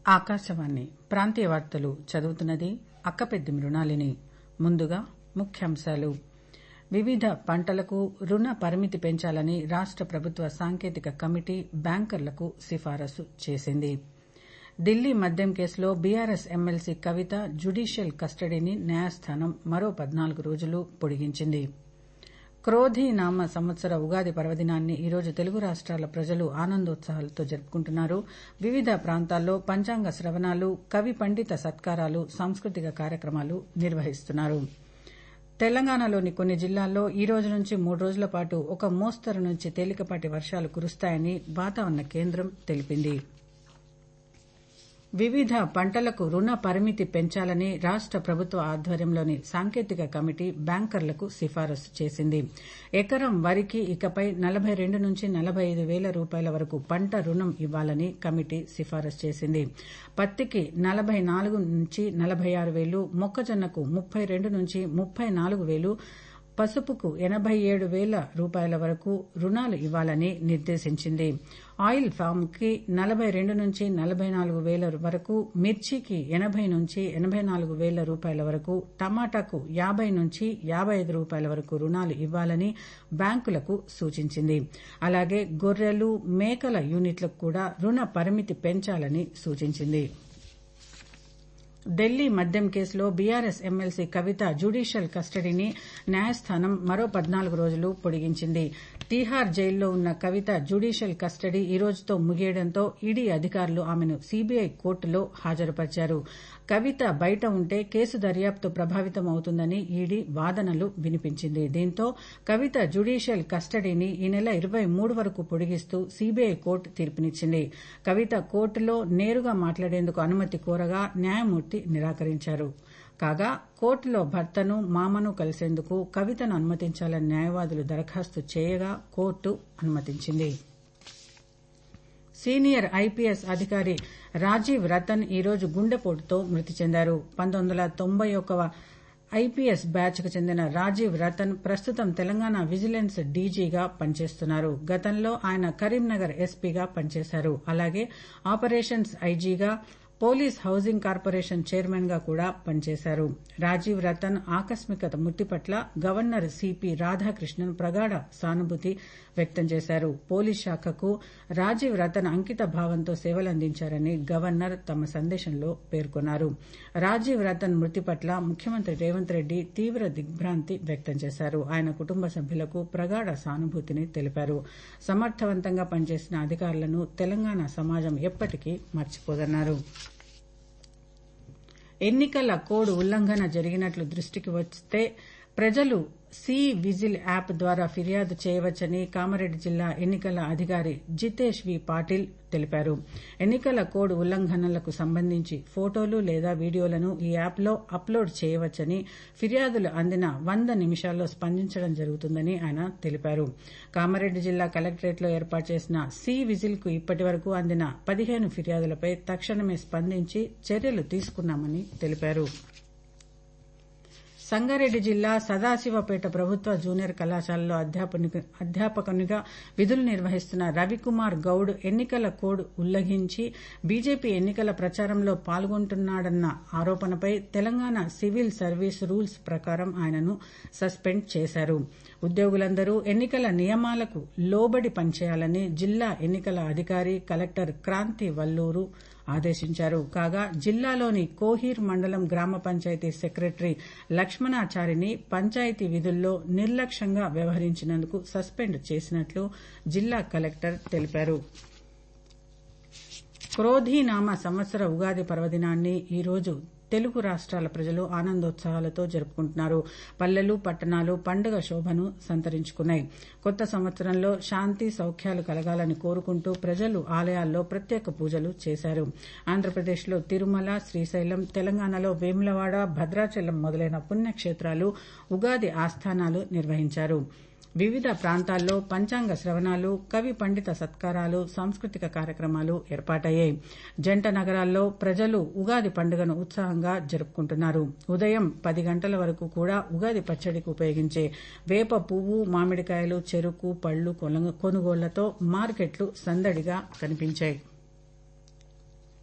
ఆకాశవాణి ప్రాంతీయ వార్తలు చదువుతున్నది అక్కపెద్ది మృణాలిని ముందుగా ముఖ్యాంశాలు వివిధ పంటలకు రుణ పరిమితి పెంచాలని రాష్ట ప్రభుత్వ సాంకేతిక కమిటీ బ్యాంకర్లకు సిఫారసు చేసింది ఢిల్లీ మద్యం కేసులో బీఆర్ఎస్ ఎమ్మెల్సీ కవిత జ్యుడీషియల్ కస్టడీని న్యాయస్థానం మరో పద్నాలుగు రోజులు పొడిగించింది క్రోధి నామ సంవత్సర ఉగాది పర్వదినాన్ని ఈరోజు తెలుగు రాష్ట్రాల ప్రజలు ఆనందోత్సాహాలతో జరుపుకుంటున్నారు వివిధ ప్రాంతాల్లో పంచాంగ శ్రవణాలు కవి పండిత సత్కారాలు సాంస్కృతిక కార్యక్రమాలు నిర్వహిస్తున్నారు తెలంగాణలోని కొన్ని జిల్లాల్లో ఈ రోజు నుంచి మూడు రోజుల పాటు ఒక మోస్తరు నుంచి తేలికపాటి వర్షాలు కురుస్తాయని వాతావరణ కేంద్రం తెలిపింది వివిధ పంటలకు రుణ పరిమితి పెంచాలని రాష్ట ప్రభుత్వ ఆధ్వర్యంలోని సాంకేతిక కమిటీ బ్యాంకర్లకు సిఫారసు చేసింది ఎకరం వరికి ఇకపై నలబై రెండు నుంచి నలబై ఐదు వేల రూపాయల వరకు పంట రుణం ఇవ్వాలని కమిటీ సిఫారసు చేసింది పత్తికి నలబై నాలుగు నుంచి నలబై ఆరు వేలు మొక్కజొన్నకు ముప్పై రెండు నుంచి ముప్పై నాలుగు వేలు పసుపుకు ఎనబై ఏడు వేల రూపాయల వరకు రుణాలు ఇవ్వాలని నిర్దేశించింది ఆయిల్ ఫామ్ కి నలబై రెండు నుంచి నలబై నాలుగు వేల వరకు మిర్చికి ఎనబై నుంచి ఎనబై నాలుగు వేల రూపాయల వరకు టమాటాకు యాబై నుంచి యాబై ఐదు రూపాయల వరకు రుణాలు ఇవ్వాలని బ్యాంకులకు సూచించింది అలాగే గొర్రెలు మేకల యూనిట్లకు కూడా రుణ పరిమితి పెంచాలని సూచించింది ఢిల్లీ మద్యం కేసులో బీఆర్ఎస్ ఎమ్మెల్సీ కవిత జ్యుడీషియల్ కస్టడీని న్యాయస్థానం మరో పద్నాలుగు రోజులు పొడిగించింది తీహార్ జైల్లో ఉన్న కవిత జ్యుడీషియల్ కస్టడీ ఈ రోజుతో ముగియడంతో ఈడీ అధికారులు ఆమెను సీబీఐ కోర్టులో హాజరుపరిచారు కవిత బయట ఉంటే కేసు దర్యాప్తు ప్రభావితం అవుతుందని ఈడీ వాదనలు వినిపించింది దీంతో కవిత జ్యుడీషియల్ కస్టడీని ఈ నెల ఇరవై మూడు వరకు పొడిగిస్తూ సీబీఐ కోర్టు తీర్పునిచ్చింది కవిత కోర్టులో నేరుగా మాట్లాడేందుకు అనుమతి కోరగా న్యాయమూర్తి నిరాకరించారు కాగా కోర్టులో భర్తను మామను కలిసేందుకు కవితను అనుమతించాలని న్యాయవాదులు దరఖాస్తు చేయగా కోర్టు అనుమతించింది సీనియర్ ఐపీఎస్ అధికారి రాజీవ్ రతన్ ఈరోజు గుండెపోటుతో మృతి చెందారు పంతొమ్మిది వందల తొంభై ఒకవ ఐపీఎస్ బ్యాచ్ కు చెందిన రాజీవ్ రతన్ ప్రస్తుతం తెలంగాణ విజిలెన్స్ డీజీగా పనిచేస్తున్నారు గతంలో ఆయన కరీంనగర్ ఎస్పీగా పనిచేశారు అలాగే ఆపరేషన్స్ ఐజీగా పోలీస్ హౌసింగ్ కార్పొరేషన్ చైర్మన్ గా కూడా పనిచేశారు రాజీవ్ రతన్ ఆకస్మిక మృతి పట్ల గవర్నర్ సిపి రాధాకృష్ణన్ ప్రగాఢ సానుభూతి వ్యక్తం చేశారు పోలీస్ శాఖకు రాజీవ్ రతన్ అంకిత భావంతో సేవలందించారని గవర్నర్ తమ సందేశంలో పేర్కొన్నారు రాజీవ్ రతన్ మృతి పట్ల ముఖ్యమంత్రి రేవంత్ రెడ్డి తీవ్ర దిగ్భ్రాంతి వ్యక్తం చేశారు ఆయన కుటుంబ సభ్యులకు ప్రగాఢ సానుభూతిని తెలిపారు సమర్థవంతంగా పనిచేసిన అధికారులను తెలంగాణ సమాజం ఎప్పటికీ మర్చిపోదన్నారు ఎన్నికల కోడ్ ఉల్లంఘన జరిగినట్లు దృష్టికి వస్తే ప్రజలు సి విజిల్ యాప్ ద్వారా ఫిర్యాదు చేయవచ్చని కామారెడ్డి జిల్లా ఎన్నికల అధికారి జితేష్ వి పాటిల్ తెలిపారు ఎన్నికల కోడ్ ఉల్లంఘనలకు సంబంధించి ఫోటోలు లేదా వీడియోలను ఈ యాప్లో అప్లోడ్ చేయవచ్చని ఫిర్యాదులు అందిన వంద నిమిషాల్లో స్పందించడం జరుగుతుందని ఆయన తెలిపారు కామారెడ్డి జిల్లా కలెక్టరేట్లో ఏర్పాటు చేసిన సి విజిల్ కు ఇప్పటి వరకు అందిన పదిహేను ఫిర్యాదులపై తక్షణమే స్పందించి చర్యలు తీసుకున్నామని తెలిపారు సంగారెడ్డి జిల్లా సదాశివపేట ప్రభుత్వ జూనియర్ కళాశాలలో అధ్యాపకునిగా విధులు నిర్వహిస్తున్న రవికుమార్ గౌడ్ ఎన్నికల కోడ్ ఉల్లంఘించి బీజేపీ ఎన్నికల ప్రచారంలో పాల్గొంటున్నాడన్న ఆరోపణపై తెలంగాణ సివిల్ సర్వీస్ రూల్స్ ప్రకారం ఆయనను సస్పెండ్ చేశారు ఉద్యోగులందరూ ఎన్నికల నియమాలకు లోబడి పనిచేయాలని జిల్లా ఎన్నికల అధికారి కలెక్టర్ క్రాంతి వల్లూరు ఆదేశించారు కాగా జిల్లాలోని కోహీర్ మండలం గ్రామ పంచాయతీ సెక్రటరీ లక్ష్మణాచారిని పంచాయతీ విధుల్లో నిర్లక్ష్యంగా వ్యవహరించినందుకు సస్పెండ్ చేసినట్లు జిల్లా కలెక్టర్ తెలిపారు క్రోధీనామ సంవత్సర ఉగాది పర్వదినాన్ని ఈరోజు తెలుగు రాష్ట్రాల ప్రజలు ఆనందోత్సాహాలతో జరుపుకుంటున్నారు పల్లెలు పట్టణాలు పండుగ శోభను సంతరించుకున్నాయి కొత్త సంవత్సరంలో శాంతి సౌఖ్యాలు కలగాలని కోరుకుంటూ ప్రజలు ఆలయాల్లో ప్రత్యేక పూజలు చేశారు ఆంధ్రప్రదేశ్లో తిరుమల శ్రీశైలం తెలంగాణలో వేములవాడ భద్రాచలం మొదలైన పుణ్యక్షేత్రాలు ఉగాది ఆస్థానాలు నిర్వహించారు వివిధ ప్రాంతాల్లో పంచాంగ శ్రవణాలు కవి పండిత సత్కారాలు సాంస్కృతిక కార్యక్రమాలు ఏర్పాటయ్యాయి జంట నగరాల్లో ప్రజలు ఉగాది పండుగను ఉత్సాహంగా జరుపుకుంటున్నారు ఉదయం పది గంటల వరకు కూడా ఉగాది పచ్చడికి ఉపయోగించే వేప పువ్వు మామిడికాయలు చెరుకు పళ్లు కొనుగోళ్లతో మార్కెట్లు సందడిగా కనిపించాయి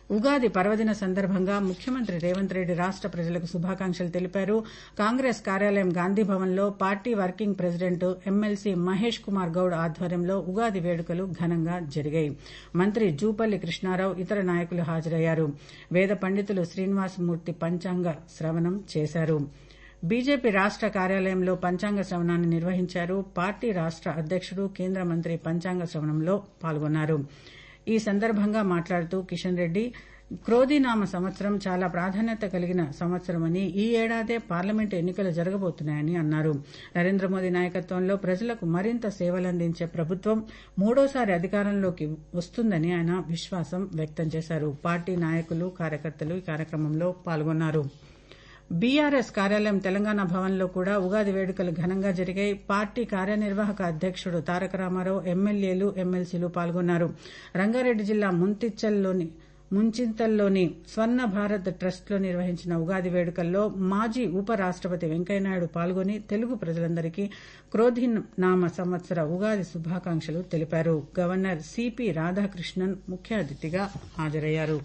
ఉగాది పర్వదిన సందర్భంగా ముఖ్యమంత్రి రేవంత్ రెడ్డి రాష్ట ప్రజలకు శుభాకాంక్షలు తెలిపారు కాంగ్రెస్ కార్యాలయం గాంధీభవన్లో party working president MLC Mahesh Kumar Goud ఆధ్వర్యంలో ఉగాది వేడుకలు ఘనంగా జరిగాయి మంత్రి జూపల్లి కృష్ణారావు ఇతర నాయకులు హాజరయ్యారు వేద పండితులు శ్రీనివాసమూర్తి పంచాంగ శ్రవణం చేశారు బీజేపీ రాష్ట కార్యాలయంలో పంచాంగ శ్రవణాన్ని నిర్వహించారు పార్టీ రాష్ట అధ్యకుడు కేంద్ర మంత్రి పంచాంగ శ్రవణంలో పాల్గొన్నారు ఈ సందర్భంగా మాట్లాడుతూ కిషన్ రెడ్డి క్రోధినామ సంవత్సరం చాలా ప్రాధాన్యత కలిగిన సంవత్సరమని ఈ ఏడాదే పార్లమెంటు ఎన్నికలు జరగబోతున్నాయని అన్నారు నరేంద్ర మోదీ నాయకత్వంలో ప్రజలకు మరింత సేవలందించే ప్రభుత్వం మూడోసారి అధికారంలోకి వస్తుందని ఆయన విశ్వాసం వ్యక్తం చేశారు పార్టీ నాయకులు కార్యకర్తలు ఈ కార్యక్రమంలో పాల్గొన్నారు బీఆర్ఎస్ కార్యాలయం తెలంగాణ భవన్లో కూడా ఉగాది వేడుకలు ఘనంగా జరిగాయి పార్టీ కార్యనిర్వాహక అధ్యకుడు తారక రామారావు ఎమ్మెల్యేలు ఎమ్మెల్సీలు పాల్గొన్నారు రంగారెడ్డి జిల్లా ముంతిచ్చల్లోని ముంచింతల్లోని స్వర్ణ భారత్ ట్రస్ట్లో నిర్వహించిన ఉగాది వేడుకల్లో మాజీ ఉపరాష్టపతి వెంకయ్యనాయుడు పాల్గొని తెలుగు ప్రజలందరికీ క్రోధినామ సంవత్సర ఉగాది శుభాకాంక్షలు తెలిపారు గవర్నర్ సిపి రాధాకృష్ణన్ ముఖ్య అతిథిగా హాజరయ్యారు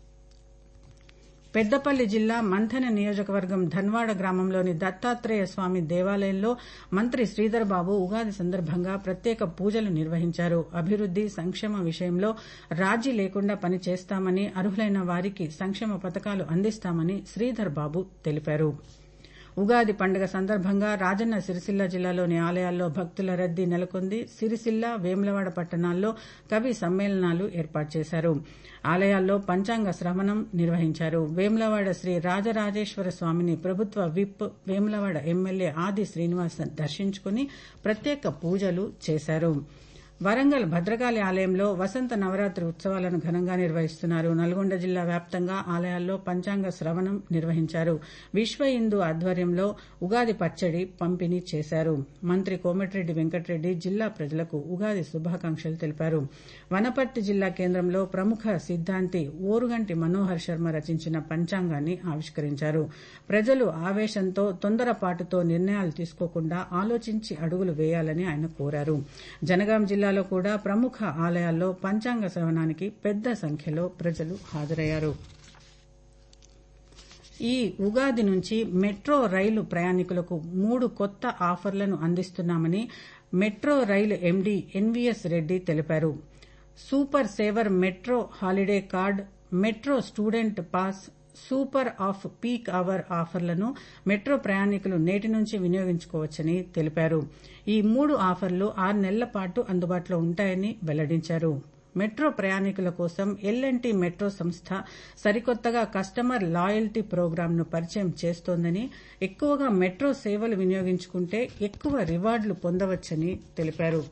పెద్దపల్లి జిల్లా మంథన నియోజకవర్గం ధన్వాడ గ్రామంలోని దత్తాత్రేయ స్వామి దేవాలయంలో మంత్రి శ్రీధర్ బాబు ఉగాది సందర్భంగా ప్రత్యేక పూజలు నిర్వహించారు అభివృద్ది సంక్షేమ విషయంలో రాజీ లేకుండా పనిచేస్తామని అర్హులైన వారికి సంక్షేమ పథకాలు అందిస్తామని శ్రీధర్ బాబు తెలిపారు ఉగాది పండుగ సందర్భంగా రాజన్న సిరిసిల్ల జిల్లాలోని ఆలయాల్లో భక్తుల రద్దీ నెలకొంది సిరిసిల్ల వేములవాడ పట్టణాల్లో కవి సమ్మేళనాలు ఏర్పాటు చేశారు ఆలయాల్లో పంచాంగ శ్రవణం నిర్వహించారు వేములవాడ శ్రీ రాజరాజేశ్వర స్వామిని ప్రభుత్వ విప్ వేములవాడ ఎమ్మెల్యే ఆది శ్రీనివాసన్ దర్శించుకుని ప్రత్యేక పూజలు చేశారు వరంగల్ భద్రకాళి ఆలయంలో వసంత నవరాత్రి ఉత్సవాలను ఘనంగా నిర్వహిస్తున్నారు నల్గొండ జిల్లా వ్యాప్తంగా ఆలయాల్లో పంచాంగ శ్రవణం నిర్వహించారు విశ్వ హిందూ ఆధ్వర్యంలో ఉగాది పచ్చడి పంపిణీ చేశారు మంత్రి కోమటిరెడ్డి వెంకటరెడ్డి జిల్లా ప్రజలకు ఉగాది శుభాకాంక్షలు తెలిపారు వనపర్తి జిల్లా కేంద్రంలో ప్రముఖ సిద్ధాంతి ఓరుగంటి మనోహర్ శర్మ రచించిన పంచాంగాన్ని ఆవిష్కరించారు ప్రజలు ఆవేశంతో తొందరపాటుతో నిర్ణయాలు తీసుకోకుండా ఆలోచించి అడుగులు వేయాలని ఆయన కోరారు జనగాం జిల్లాలో కూడా ప్రముఖ ఆలయాల్లో పంచాంగ శ్రవణానికి పెద్ద సంఖ్యలో ప్రజలు హాజరయ్యారు ఈ ఉగాది నుంచి మెట్రో రైలు ప్రయాణికులకు మూడు కొత్త ఆఫర్లను అందిస్తున్నామని metro rail MD NVS Reddy తెలిపారు super saver metro holiday card metro student pass super off peak hour ఆఫర్లను మెట్రో ప్రయాణికులు నేటి నుంచి వినియోగించుకోవచ్చని తెలిపారు ఈ మూడు ఆఫర్లు ఆరు నెలల పాటు అందుబాటులో ఉంటాయని వెల్లడించారు మెట్రో ప్రయాణికుల కోసం ఎల్ఎన్టీ మెట్రో సంస్థ సరికొత్తగా కస్టమర్ లాయల్టీ ప్రోగ్రాంను పరిచయం చేస్తోందని ఎక్కువగా మెట్రో సేవలు వినియోగించుకుంటే ఎక్కువ రివార్డులు పొందవచ్చని తెలిపారు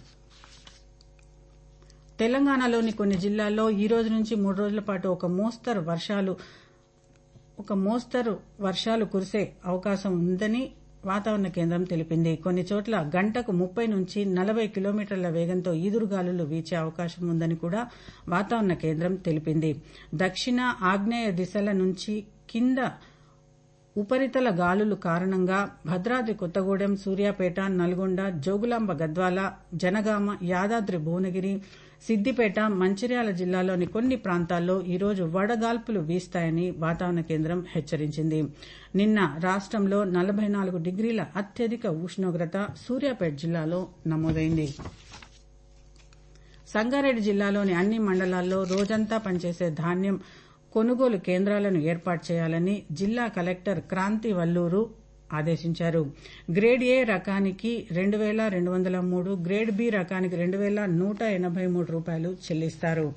తెలంగాణలోని కొన్ని జిల్లాల్లో ఈ రోజు నుంచి మూడు రోజుల పాటు ఒక మోస్తరు వర్షాలు ఒక మోస్తరు వర్షాలు కురిసే అవకాశం ఉందని వాతావరణ కేంద్రం తెలిపింది కొన్ని చోట్ల గంటకు ముప్పై నుంచి నలభై కిలోమీటర్ల వేగంతో ఈదురుగాలులు వీచే అవకాశం ఉందని కూడా వాతావరణ కేంద్రం తెలిపింది దక్షిణ ఆగ్నేయ దిశల నుంచి కింద ఉపరితల గాలులు కారణంగా భద్రాద్రి కొత్తగూడెం సూర్యాపేట నల్గొండ జోగులాంబ గద్వాల జనగామ యాదాద్రి భువనగిరి సిద్దిపేట మంచిర్యాల జిల్లాలోని కొన్ని ప్రాంతాల్లో ఈరోజు వడగాల్పులు వీస్తాయని వాతావరణ కేంద్రం హెచ్చరించింది నిన్న రాష్టంలో నలభై నాలుగు డిగ్రీల అత్యధిక ఉష్ణోగ్రత సూర్యాపేట జిల్లాలో నమోదైంది సంగారెడ్డి జిల్లాలోని అన్ని మండలాల్లో రోజంతా పనిచేసే ధాన్యం కొనుగోలు కేంద్రాలను ఏర్పాటు చేయాలని జిల్లా కలెక్టర్ క్రాంతి వల్లూరు ఆదేశించారు గ్రేడ్ ఏ రకానికి రెండు వేల రెండు వందల మూడు గ్రేడ్ బి రకానికి రెండు వేల నూట ఎనబై మూడు రూపాయలు చెల్లిస్తారు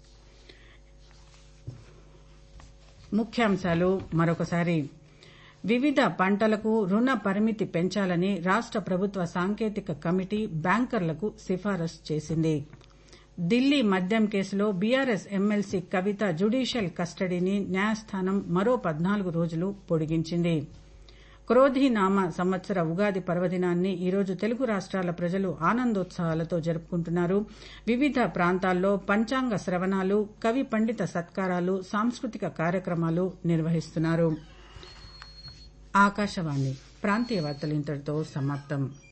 ముఖ్యాంశాలు మరొకసారి వివిధ పంటలకు రుణ పరిమితి పెంచాలని రాష్ట ప్రభుత్వ సాంకేతిక కమిటీ బ్యాంకర్లకు సిఫారసు చేసింది ఢిల్లీ మద్యం కేసులో బీఆర్ఎస్ ఎమ్మెల్సీ కవిత జ్యుడీషియల్ కస్టడీని న్యాయస్థానం మరో పద్నాలుగు రోజులు పొడిగించింది క్రోధీనామ సంవత్సర ఉగాది పర్వదినాన్ని ఈరోజు తెలుగు రాష్ట్రాల ప్రజలు ఆనందోత్సాహాలతో జరుపుకుంటున్నారు వివిధ ప్రాంతాల్లో పంచాంగ శ్రవణాలు కవి పండిత సత్కారాలు సాంస్కృతిక కార్యక్రమాలు నిర్వహిస్తున్నారు ఆకాశవాణి ప్రాంతీయ వార్తలు ఇంతటితో సమాప్తం